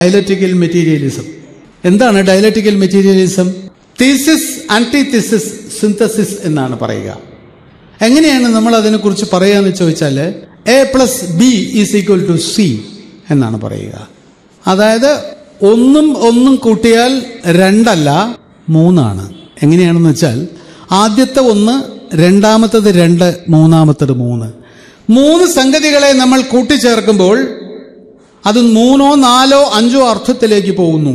dialectical materialism എന്താണ് dialectical materialism thesis antithesis synthesis എന്നാണ് പറയുക എങ്ങനെയാണ് നമ്മൾ അതിനെക്കുറിച്ച് പറയാന്ന് ചോദിച്ചാൽ A plus B is equal to C എന്നാണ് പറയുക അതായത് ഒന്നും ഒന്നും കൂട്ടിയാൽ രണ്ടല്ല മൂന്നാണ് എങ്ങനെയാണെന്ന് വെച്ചാൽ ആദ്യത്തെ ഒന്ന് രണ്ടാമത്തത് രണ്ട് മൂന്നാമത്തത് മൂന്ന് മൂന്ന് സംഗതികളെ നമ്മൾ കൂട്ടിച്ചേർക്കുമ്പോൾ അത് മൂന്നോ നാലോ അഞ്ചോ അർത്ഥത്തിലേക്ക് പോകുന്നു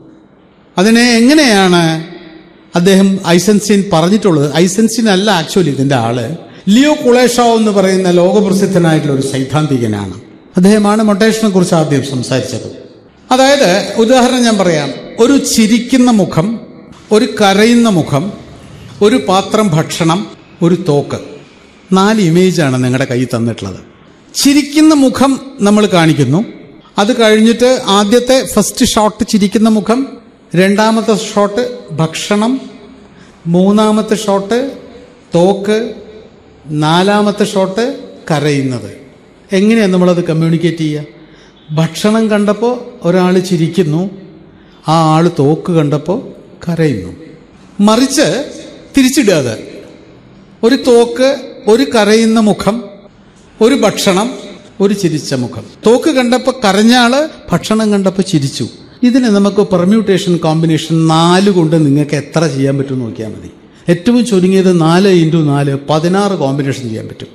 അതിനെ എങ്ങനെയാണ് അദ്ദേഹം ഐസൻസിൻ പറഞ്ഞിട്ടുള്ളത് ഐസൻസിൻ അല്ല ആക്ച്വലി ഇതിന്റെ ആള് ലിയോ കുളേഷോ എന്ന് പറയുന്ന ലോകപ്രസിദ്ധനായിട്ടുള്ള ഒരു സൈദ്ധാന്തികനാണ് അദ്ദേഹമാണ് മൊട്ടേഷനെ കുറിച്ച് ആദ്യം സംസാരിച്ചത് അതായത് ഉദാഹരണം ഞാൻ പറയാം ഒരു ചിരിക്കുന്ന മുഖം ഒരു കരയുന്ന മുഖം ഒരു പാത്രം ഭക്ഷണം ഒരു തോക്ക് നാല് ഇമേജാണ് നിങ്ങളുടെ കയ്യിൽ തന്നിട്ടുള്ളത് ചിരിക്കുന്ന മുഖം നമ്മൾ കാണിക്കുന്നു അത് കഴിഞ്ഞിട്ട് ആദ്യത്തെ ഫസ്റ്റ് ഷോട്ട് ചിരിക്കുന്ന മുഖം രണ്ടാമത്തെ ഷോട്ട് ഭക്ഷണം മൂന്നാമത്തെ ഷോട്ട് തോക്ക് നാലാമത്തെ ഷോട്ട് കരയുന്നത് എങ്ങനെയാണ് നമ്മളത് കമ്മ്യൂണിക്കേറ്റ് ചെയ്യുക ഭക്ഷണം കണ്ടപ്പോൾ ഒരാൾ ചിരിക്കുന്നു ആ ആൾ തോക്ക് കണ്ടപ്പോൾ കരയുന്നു മറിച്ച് തിരിച്ചിടുക അത് ഒരു തോക്ക് ഒരു കരയുന്ന മുഖം ഒരു ഭക്ഷണം ഒരു ചിരിച്ച മുഖം തോക്ക് കണ്ടപ്പോൾ കരഞ്ഞ ആള് ഭക്ഷണം കണ്ടപ്പോൾ ചിരിച്ചു ഇതിന് നമുക്ക് പെർമ്യൂട്ടേഷൻ കോമ്പിനേഷൻ നാല് കൊണ്ട് നിങ്ങൾക്ക് എത്ര ചെയ്യാൻ പറ്റും നോക്കിയാൽ മതി ഏറ്റവും ചുരുങ്ങിയത് നാല് ഇൻറ്റു നാല് പതിനാറ് കോമ്പിനേഷൻ ചെയ്യാൻ പറ്റും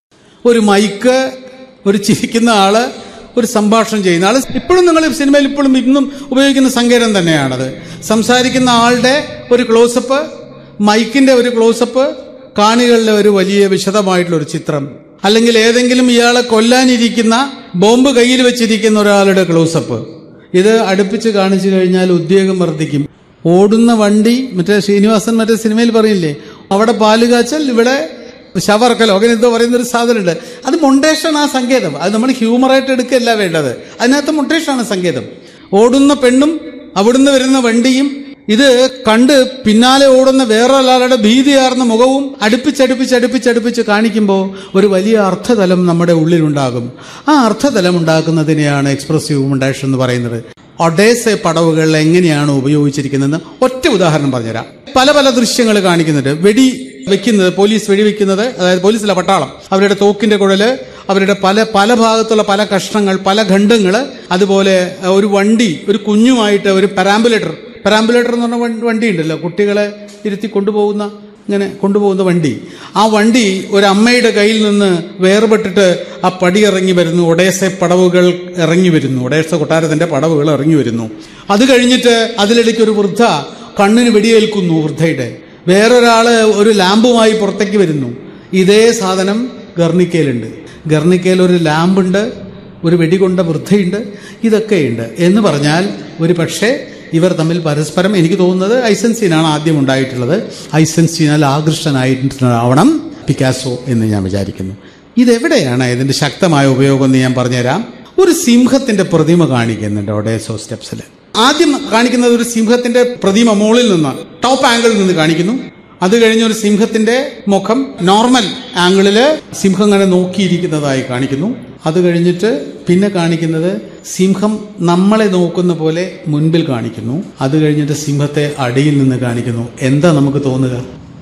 ഒരു മൈക്ക് ഒരു ചിരിക്കുന്ന ആള് ഒരു സംഭാഷണം ചെയ്യുന്ന ആള് ഇപ്പോഴും നിങ്ങൾ സിനിമയിൽ ഇപ്പോഴും ഇന്നും ഉപയോഗിക്കുന്ന സങ്കേതം തന്നെയാണത് സംസാരിക്കുന്ന ആളുടെ ഒരു ക്ലോസപ്പ് മൈക്കിന്റെ ഒരു ക്ലോസപ്പ് കാണികളുടെ ഒരു വലിയ വിശദമായിട്ടുള്ള ഒരു ചിത്രം അല്ലെങ്കിൽ ഏതെങ്കിലും ഇയാളെ കൊല്ലാനിരിക്കുന്ന ബോംബ് കയ്യിൽ വെച്ചിരിക്കുന്ന ഒരാളുടെ ക്ലോസപ്പ് ഇത് അടുപ്പിച്ച് കാണിച്ചു കഴിഞ്ഞാൽ ഉദ്യോഗം വർദ്ധിക്കും ഓടുന്ന വണ്ടി മറ്റേ ശ്രീനിവാസൻ മറ്റേ സിനിമയിൽ പറയില്ലേ അവിടെ പാല് കാച്ചൽ ഇവിടെ ശവർക്കലോ അങ്ങനെ എന്തോ പറയുന്ന ഒരു സാധനമുണ്ട് അത് മൊണ്ടേഷൻ ആ സങ്കേതം അത് നമ്മൾ ഹ്യൂമറായിട്ട് എടുക്കുകയല്ല വേണ്ടത് അതിനകത്ത് മൊണ്ടേഷനാണ് സങ്കേതം ഓടുന്ന പെണ്ണും അവിടുന്ന് വരുന്ന വണ്ടിയും ഇത് കണ്ട് പിന്നാലെ ഓടുന്ന വേറൊരാളുടെ ഭീതിയാർന്ന മുഖവും അടുപ്പിച്ചടുപ്പിച്ച് അടുപ്പിച്ചടുപ്പിച്ച് കാണിക്കുമ്പോൾ ഒരു വലിയ അർത്ഥതലം നമ്മുടെ ഉള്ളിലുണ്ടാകും ആ അർത്ഥതലം ഉണ്ടാക്കുന്നതിനെയാണ് എക്സ്പ്രസീവ് മൊണ്ടേഷൻ എന്ന് പറയുന്നത് ഒഡേസെ പടവുകൾ എങ്ങനെയാണ് ഉപയോഗിച്ചിരിക്കുന്നതെന്ന് ഒറ്റ ഉദാഹരണം പറഞ്ഞുതരാം പല പല ദൃശ്യങ്ങൾ കാണിക്കുന്നുണ്ട് വെടി വെക്കുന്നത് പോലീസ് വെടിവെക്കുന്നത് അതായത് പോലീസിലെ പട്ടാളം അവരുടെ തോക്കിന്റെ കുഴല് അവരുടെ പല പല ഭാഗത്തുള്ള പല കഷ്ണങ്ങൾ പല ഖണ്ഡങ്ങൾ അതുപോലെ ഒരു വണ്ടി ഒരു കുഞ്ഞുമായിട്ട് ഒരു പരാമ്പുലേറ്റർ പരാമ്പുലേറ്റർ എന്ന് പറഞ്ഞ വണ്ടി- വണ്ടി ഉണ്ടല്ലോ കുട്ടികളെ ഇരുത്തി കൊണ്ടുപോകുന്ന ഇങ്ങനെ കൊണ്ടുപോകുന്ന വണ്ടി ആ വണ്ടി ഒരു അമ്മയുടെ കയ്യിൽ നിന്ന് വേർപെട്ടിട്ട് ആ പടി ഇറങ്ങി വരുന്നു ഒഡേസ പടവുകൾ ഇറങ്ങി വരുന്നു ഒഡേസ കൊട്ടാരത്തിന്റെ പടവുകൾ ഇറങ്ങി വരുന്നു അത് കഴിഞ്ഞിട്ട് അതിലിടയ്ക്ക് ഒരു വൃദ്ധ കണ്ണിന് വെടിയേൽക്കുന്നു വൃദ്ധയുടെ വേറൊരാള് ഒരു ലാമ്പുമായി പുറത്തേക്ക് വരുന്നു ഇതേ സാധനം ഗർണിക്കയിലുണ്ട് ഗർണിക്കയിൽ ഒരു ലാമ്പുണ്ട് ഒരു വെടികൊണ്ട വൃദ്ധയുണ്ട് ഇതൊക്കെയുണ്ട് എന്ന് പറഞ്ഞാൽ ഒരു പക്ഷേ ഇവർ തമ്മിൽ പരസ്പരം എനിക്ക് തോന്നുന്നത് ഐസൻസീനാണ് ആദ്യം ഉണ്ടായിട്ടുള്ളത് ഐസൻസീനാൽ ആകൃഷ്ടനായിട്ടുണ്ടാവണം പിക്കാസോ എന്ന് ഞാൻ വിചാരിക്കുന്നു ഇതെവിടെയാണ് ഇതിന്റെ ശക്തമായ ഉപയോഗം എന്ന് ഞാൻ പറഞ്ഞുതരാം ഒരു സിംഹത്തിന്റെ പ്രതിമ കാണിക്കുന്നുണ്ട് ഒഡേസോ സ്റ്റെപ്സിൽ ആദ്യം കാണിക്കുന്നത് ഒരു സിംഹത്തിന്റെ പ്രതിമ മുകളിൽ നിന്ന് ടോപ്പ് ആംഗിളിൽ നിന്ന് കാണിക്കുന്നു അത് കഴിഞ്ഞ് ഒരു സിംഹത്തിന്റെ മുഖം നോർമൽ ആംഗിളില് സിംഹം ഇങ്ങനെ നോക്കിയിരിക്കുന്നതായി കാണിക്കുന്നു അത് കഴിഞ്ഞിട്ട് പിന്നെ കാണിക്കുന്നത് സിംഹം നമ്മളെ നോക്കുന്ന പോലെ മുൻപിൽ കാണിക്കുന്നു അത് കഴിഞ്ഞിട്ട് സിംഹത്തെ അടിയിൽ നിന്ന് കാണിക്കുന്നു എന്താ നമുക്ക് തോന്നുക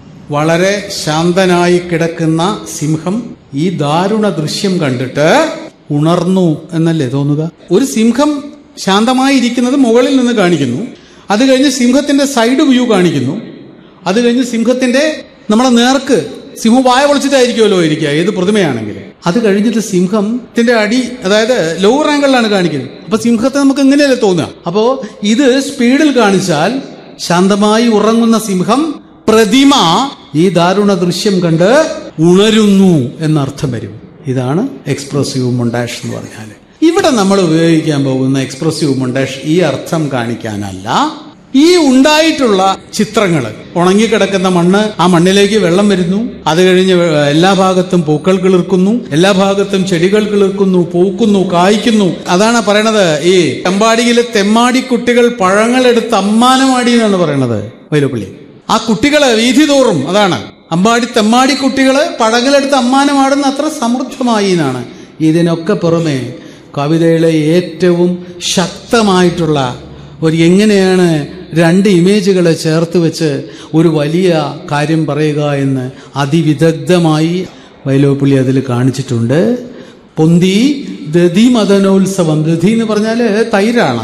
വളരെ ശാന്തനായി കിടക്കുന്ന സിംഹം ഈ ദാരുണ ദൃശ്യം കണ്ടിട്ട് ഉണർന്നു എന്നല്ലേ തോന്നുക ഒരു സിംഹം ശാന്തമായി ഇരിക്കുന്നത് മുകളിൽ നിന്ന് കാണിക്കുന്നു അത് കഴിഞ്ഞ് സിംഹത്തിന്റെ സൈഡ് വ്യൂ കാണിക്കുന്നു അത് കഴിഞ്ഞ് സിംഹത്തിന്റെ നമ്മളെ നേർക്ക് സിംഹം വായ പൊളിച്ചിട്ടായിരിക്കുമല്ലോ ഇരിക്കുക ഏത് പ്രതിമയാണെങ്കിലും അത് കഴിഞ്ഞിട്ട് സിംഹത്തിന്റെ അടി അതായത് ലോവർ ആംഗിളിലാണ് കാണിക്കുന്നത് അപ്പൊ സിംഹത്തെ നമുക്ക് എങ്ങനെയല്ലേ തോന്നുക അപ്പോ ഇത് സ്പീഡിൽ കാണിച്ചാൽ ശാന്തമായി ഉറങ്ങുന്ന സിംഹം പ്രതിമ ഈ ദാരുണ ദൃശ്യം കണ്ട് ഉണരുന്നു എന്നർത്ഥം വരും ഇതാണ് എക്സ്പ്രസീവ് മൊണ്ടാഷ് എന്ന് പറഞ്ഞാൽ ഇവിടെ നമ്മൾ ഉപയോഗിക്കാൻ പോകുന്ന എക്സ്പ്രസീവ് മൊണ്ടാഷ് ഈ അർത്ഥം കാണിക്കാനല്ല ഈ ഉണ്ടായിട്ടുള്ള ചിത്രങ്ങൾ ഉണങ്ങിക്കിടക്കുന്ന മണ്ണ് ആ മണ്ണിലേക്ക് വെള്ളം വരുന്നു അത് കഴിഞ്ഞ് എല്ലാ ഭാഗത്തും പൂക്കൾ കിളിർക്കുന്നു എല്ലാ ഭാഗത്തും ചെടികൾ കിളിർക്കുന്നു പൂക്കുന്നു കായ്ക്കുന്നു അതാണ് പറയണത് ഈ തെമ്പാടിയിലെ തെമ്മാടി കുട്ടികൾ പഴങ്ങളെടുത്ത് അമ്മാനമാടി എന്നാണ് പറയണത് വൈലപ്പള്ളി ആ കുട്ടികള് വീതി തോറും അതാണ് അമ്പാടി തെമ്മാടി കുട്ടികള് പഴങ്ങളെടുത്ത് അമ്മാനമാടുന്ന അത്ര സമൃദ്ധമായി എന്നാണ് ഇതിനൊക്കെ പുറമെ കവിതയിലെ ഏറ്റവും ശക്തമായിട്ടുള്ള ഒരു എങ്ങനെയാണ് രണ്ട് ഇമേജുകളെ ചേർത്ത് വെച്ച് ഒരു വലിയ കാര്യം പറയുക എന്ന് അതിവിദഗ്ധമായി വൈലോപ്പള്ളി അതിൽ കാണിച്ചിട്ടുണ്ട് പൊന്തി ദധി മദനോത്സവം ദധി എന്ന് പറഞ്ഞാൽ തൈരാണ്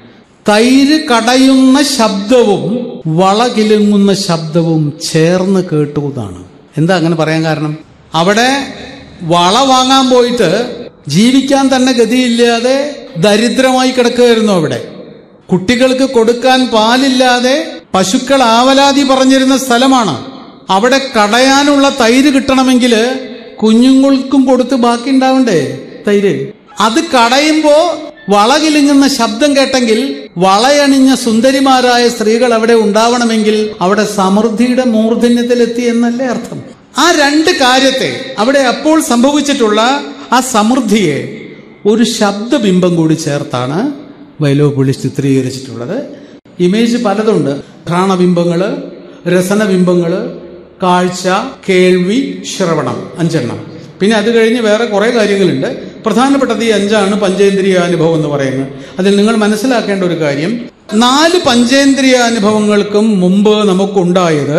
തൈര് കടയുന്ന ശബ്ദവും വളകിലുങ്ങുന്ന ശബ്ദവും ചേർന്ന് കേട്ടു എന്നാണ് എന്താ അങ്ങനെ പറയാൻ കാരണം അവിടെ വള വാങ്ങാൻ പോയിട്ട് ജീവിക്കാൻ തന്നെ ഗതിയില്ലാതെ ദരിദ്രമായി കിടക്കുകയായിരുന്നു അവിടെ കുട്ടികൾക്ക് കൊടുക്കാൻ പാലില്ലാതെ പശുക്കൾ ആവലാതി പറഞ്ഞിരുന്ന സ്ഥലമാണ് അവിടെ കടയാനുള്ള തൈര് കിട്ടണമെങ്കിൽ കുഞ്ഞുങ്ങൾക്കും കൊടുത്ത് ബാക്കി ഉണ്ടാവണ്ടേ തൈര് അത് കടയുമ്പോ വളകിലുങ്ങുന്ന ശബ്ദം കേട്ടെങ്കിൽ വളയണിഞ്ഞ സുന്ദരിമാരായ സ്ത്രീകൾ അവിടെ ഉണ്ടാവണമെങ്കിൽ അവിടെ സമൃദ്ധിയുടെ മൂർധന്യത്തിലെത്തി എന്നല്ലേ അർത്ഥം ആ രണ്ട് കാര്യത്തെ അവിടെ അപ്പോൾ സംഭവിച്ചിട്ടുള്ള ആ സമൃദ്ധിയെ ഒരു ശബ്ദബിംബം കൂടി ചേർത്താണ് വൈലോപ്പുള്ളി ചിത്രീകരിച്ചിട്ടുള്ളത് ഇമേജ് പലതുണ്ട് ഘ്രാണബിംബങ്ങള് രസനബിംബങ്ങള് കാഴ്ച കേൾവി ശ്രവണം അഞ്ചെണ്ണം പിന്നെ അത് കഴിഞ്ഞ് വേറെ കുറേ കാര്യങ്ങളുണ്ട് പ്രധാനപ്പെട്ടത് ഈ അഞ്ചാണ് പഞ്ചേന്ദ്രിയാനുഭവം എന്ന് പറയുന്നത് അതിൽ നിങ്ങൾ മനസ്സിലാക്കേണ്ട ഒരു കാര്യം നാല് പഞ്ചേന്ദ്രിയാനുഭവങ്ങൾക്കും മുമ്പ് നമുക്കുണ്ടായത്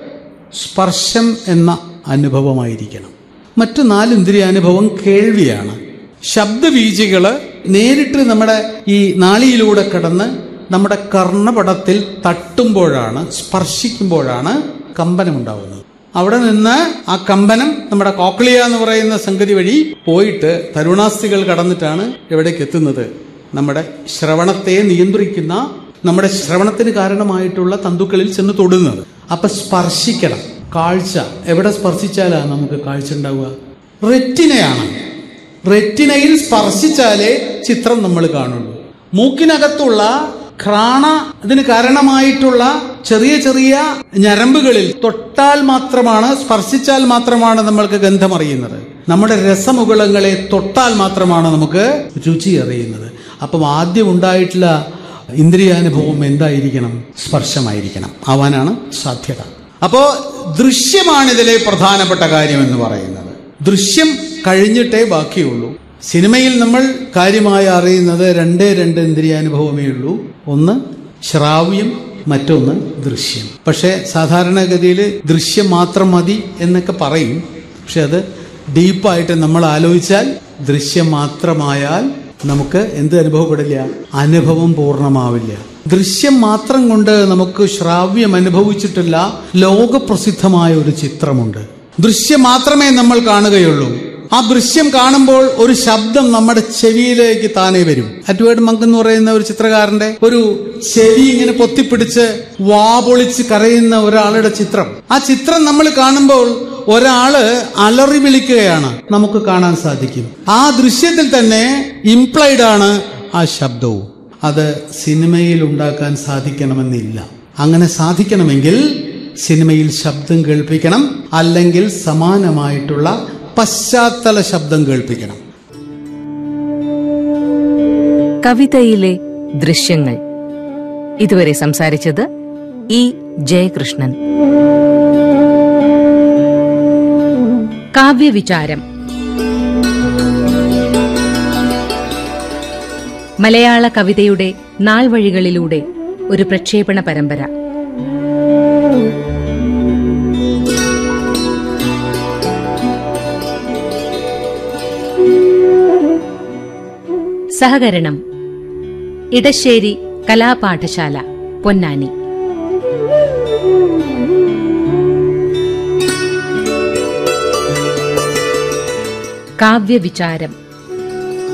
സ്പർശം എന്ന അനുഭവമായിരിക്കണം മറ്റു നാല് ഇന്ദ്രിയാനുഭവം കേൾവിയാണ് ശബ്ദവീചികള് നേരിട്ട് നമ്മുടെ ഈ നാളിയിലൂടെ കടന്ന് നമ്മുടെ കർണപടത്തിൽ തട്ടുമ്പോഴാണ് സ്പർശിക്കുമ്പോഴാണ് കമ്പനമുണ്ടാവുന്നത് അവിടെ നിന്ന് ആ കമ്പനം നമ്മുടെ കോക്ലിയ എന്ന് പറയുന്ന സംഗതി വഴി പോയിട്ട് തരുണാസ്ഥികൾ കടന്നിട്ടാണ് എവിടേക്ക് എത്തുന്നത് നമ്മുടെ ശ്രവണത്തെ നിയന്ത്രിക്കുന്ന നമ്മുടെ ശ്രവണത്തിന് കാരണമായിട്ടുള്ള തന്തുക്കളിൽ ചെന്ന് തൊടുന്നത് അപ്പൊ സ്പർശിക്കണം കാഴ്ച എവിടെ സ്പർശിച്ചാലാണ് നമുക്ക് കാഴ്ച ഉണ്ടാവുക റെറ്റിനയാണ് റെറ്റിനയിൽ സ്പർശിച്ചാലേ ചിത്രം നമ്മൾ കാണുള്ളൂ മൂക്കിനകത്തുള്ള ഘ്രാണ ഇതിന് കാരണമായിട്ടുള്ള ചെറിയ ചെറിയ ഞരമ്പുകളിൽ തൊട്ടാൽ മാത്രമാണ് സ്പർശിച്ചാൽ മാത്രമാണ് നമ്മൾക്ക് ഗന്ധം അറിയുന്നത് നമ്മുടെ രസമുകളങ്ങളെ തൊട്ടാൽ മാത്രമാണ് നമുക്ക് രുചി അറിയുന്നത് അപ്പം ആദ്യം ഉണ്ടായിട്ടുള്ള ഇന്ദ്രിയാനുഭവം എന്തായിരിക്കണം സ്പർശമായിരിക്കണം ആവാനാണ് സാധ്യത അപ്പോ ദൃശ്യമാണ് ഇതിലെ പ്രധാനപ്പെട്ട കാര്യം എന്ന് പറയുന്നത് ദൃശ്യം കഴിഞ്ഞിട്ടേ ബാക്കിയുള്ളൂ സിനിമയിൽ നമ്മൾ കാര്യമായി അറിയുന്നത് രണ്ടേ രണ്ട് ഇന്ദ്രിയാനുഭവമേ ഉള്ളൂ ഒന്ന് ശ്രാവ്യം മറ്റൊന്ന് ദൃശ്യം പക്ഷേ സാധാരണഗതിയിൽ ദൃശ്യം മാത്രം മതി എന്നൊക്കെ പറയും പക്ഷെ അത് ഡീപ്പായിട്ട് നമ്മൾ ആലോചിച്ചാൽ ദൃശ്യം മാത്രമായാൽ നമുക്ക് എന്ത് അനുഭവപ്പെടില്ല അനുഭവം പൂർണ്ണമാവില്ല ദൃശ്യം മാത്രം കൊണ്ട് നമുക്ക് ശ്രാവ്യം അനുഭവിച്ചിട്ടില്ല ലോകപ്രസിദ്ധമായ ഒരു ചിത്രമുണ്ട് ദൃശ്യം മാത്രമേ നമ്മൾ കാണുകയുള്ളൂ ആ ദൃശ്യം കാണുമ്പോൾ ഒരു ശബ്ദം നമ്മുടെ ചെവിയിലേക്ക് താനേ വരും അറ്റുവേഡ് മങ്ക് എന്ന് പറയുന്ന ഒരു ചിത്രകാരന്റെ ഒരു ചെവി ഇങ്ങനെ പൊത്തിപ്പിടിച്ച് വാ പൊളിച്ച് കരയുന്ന ഒരാളുടെ ചിത്രം ആ ചിത്രം നമ്മൾ കാണുമ്പോൾ ഒരാള് അലറി വിളിക്കുകയാണ് നമുക്ക് കാണാൻ സാധിക്കും ആ ദൃശ്യത്തിൽ തന്നെ ഇംപ്ലൈഡ് ആണ് ആ ശബ്ദവും അത് സിനിമയിൽ ഉണ്ടാക്കാൻ സാധിക്കണമെന്നില്ല അങ്ങനെ സാധിക്കണമെങ്കിൽ സിനിമയിൽ ശബ്ദം കേൾപ്പിക്കണം അല്ലെങ്കിൽ സമാനമായിട്ടുള്ള പശ്ചാത്തല ശബ്ദം കേൾപ്പിക്കണം കവിതയിലെ ദൃശ്യങ്ങൾ ഇതുവരെ സംസാരിച്ചത് ഇ ജയകൃഷ്ണൻ കാവ്യവിചാരം മലയാള കവിതയുടെ നാൾവഴികളിലൂടെ ഒരു പ്രക്ഷേപണ പരമ്പര സഹകരണം ഇടശ്ശേരി കലാപാഠശാല പൊന്നാനി കാവ്യവിചാരം